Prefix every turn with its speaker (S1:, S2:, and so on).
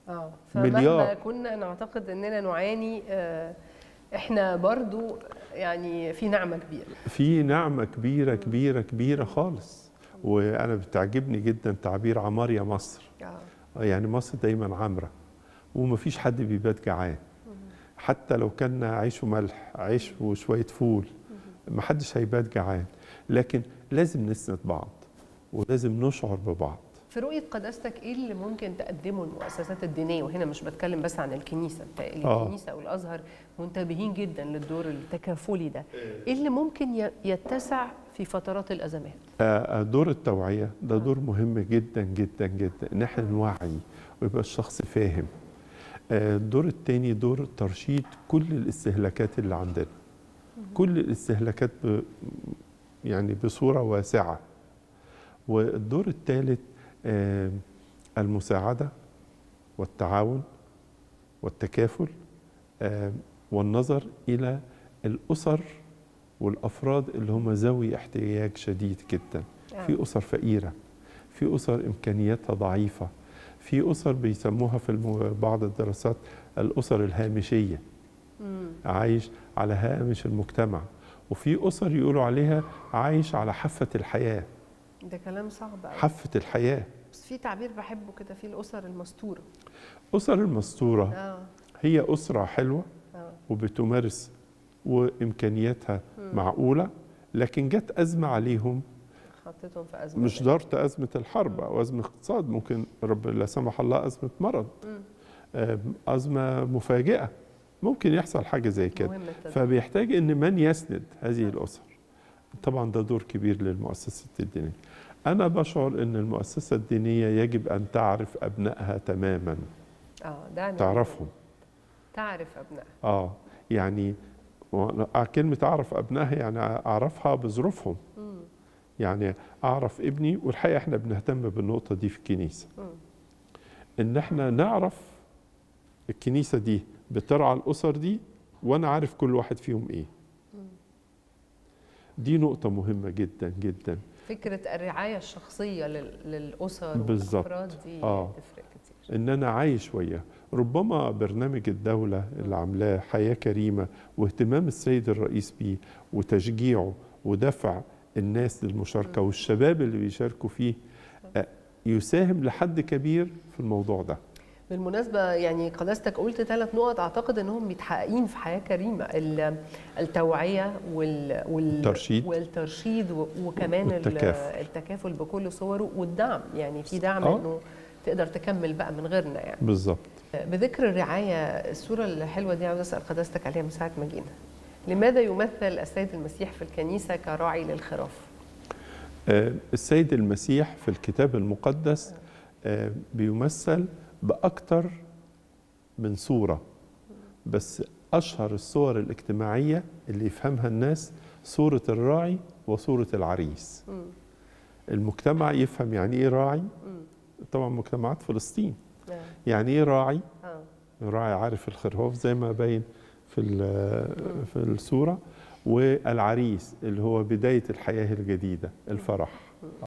S1: اه
S2: مليار.
S1: فمهما كنا نعتقد اننا نعاني آه، احنا برضو يعني في نعمه كبيره
S2: في نعمة كبيرة كبيرة كبيرة خالص وأنا بتعجبني جدا تعبير عمار يا مصر
S1: اه
S2: يعني مصر دايما عامرة ومفيش حد بيبات جعان حتى لو كان عيش وملح عيش وشوية فول محدش هيبات جعان لكن لازم نسند بعض ولازم نشعر ببعض
S1: في رؤيه قداستك ايه اللي ممكن تقدمه المؤسسات الدينيه وهنا مش بتكلم بس عن الكنيسه بتهيألي
S2: آه.
S1: الكنيسه والازهر منتبهين جدا للدور التكافلي ده ايه اللي ممكن ي- يتسع في فترات الازمات
S2: آه، دور التوعية ده دور مهم جدا جدا جدا ان احنا نوعي ويبقى الشخص فاهم آه، الدور التاني دور ترشيد كل الاستهلاكات اللي عندنا كل الاستهلاكات ب يعني بصورة واسعة والدور الثالث آه، المساعدة والتعاون والتكافل آه، والنظر إلى الأسر والأفراد اللي هم ذوي احتياج شديد جدا في أسر فقيرة في أسر إمكانياتها ضعيفة في أسر بيسموها في المو- بعض الدراسات الأسر الهامشية
S1: مم.
S2: عايش على هامش المجتمع وفي أسر يقولوا عليها عايش على حافة الحياة
S1: ده كلام صعب قوي
S2: حافة الحياة
S1: بس في تعبير بحبه كده في الاسر المستوره
S2: أسر المستورة
S1: اه
S2: هي أسرة حلوة
S1: اه
S2: وبتمارس وإمكانياتها
S1: مم.
S2: معقولة لكن جت أزمة عليهم
S1: حطيتهم في ازمه
S2: مش ضرط أزمة الحرب أو أزمة اقتصاد ممكن رب لا سمح الله أزمة مرض
S1: مم.
S2: آه، أزمة مفاجئة ممكن يحصل حاجة زي كده
S1: مهم التدريب.
S2: فبيحتاج ان من يسند هذه الاسر طبعا ده دور كبير للمؤسسات الدينيه انا بشعر ان المؤسسه الدينيه يجب ان تعرف ابنائها تماما
S1: اه ده
S2: تعرفهم
S1: تعرف ابنائها
S2: اه يعني وأنا- كلمه اعرف ابنائها يعني اعرفها بظروفهم
S1: مم.
S2: يعني اعرف ابني والحقيقه احنا بنهتم بالنقطه دي في الكنيسه
S1: مم.
S2: ان احنا نعرف الكنيسه دي بترعى الاسر دي وانا عارف كل واحد فيهم ايه دي نقطه مهمه جدا جدا
S1: فكره الرعايه الشخصيه لل- للاسر
S2: بالظبط.
S1: والافراد دي
S2: آه.
S1: تفرق كتير
S2: ان انا عايش وياه ربما برنامج الدوله اللي عاملاه حياه كريمه واهتمام السيد الرئيس بيه وتشجيعه ودفع الناس للمشاركه والشباب اللي بيشاركوا فيه آه، يساهم لحد كبير في الموضوع ده
S1: بالمناسبة يعني قداستك قلت ثلاث نقط أعتقد أنهم متحققين في حياة كريمة ال- التوعية وال وال
S2: ترشيد.
S1: والترشيد و- وكمان ال-
S2: والتكافل.
S1: التكافل بكل صوره والدعم يعني في دعم
S2: آه.
S1: أنه تقدر تكمل بقى من غيرنا يعني
S2: بالظبط
S1: بذكر الرعاية الصورة الحلوة دي عاوز أسأل قداستك عليها من ساعة ما جينا لماذا يمثل السيد المسيح في الكنيسة كراعي للخراف؟
S2: آه، السيد المسيح في الكتاب المقدس آه، بيمثل بأكتر من صورة بس أشهر الصور الاجتماعية اللي يفهمها الناس صورة الراعي وصورة العريس
S1: مم.
S2: المجتمع يفهم يعني إيه راعي
S1: مم.
S2: طبعا مجتمعات فلسطين
S1: آه.
S2: يعني إيه راعي
S1: آه.
S2: راعي عارف الخرفوف زي ما باين في ال- في الصورة والعريس اللي هو بداية الحياة الجديدة الفرح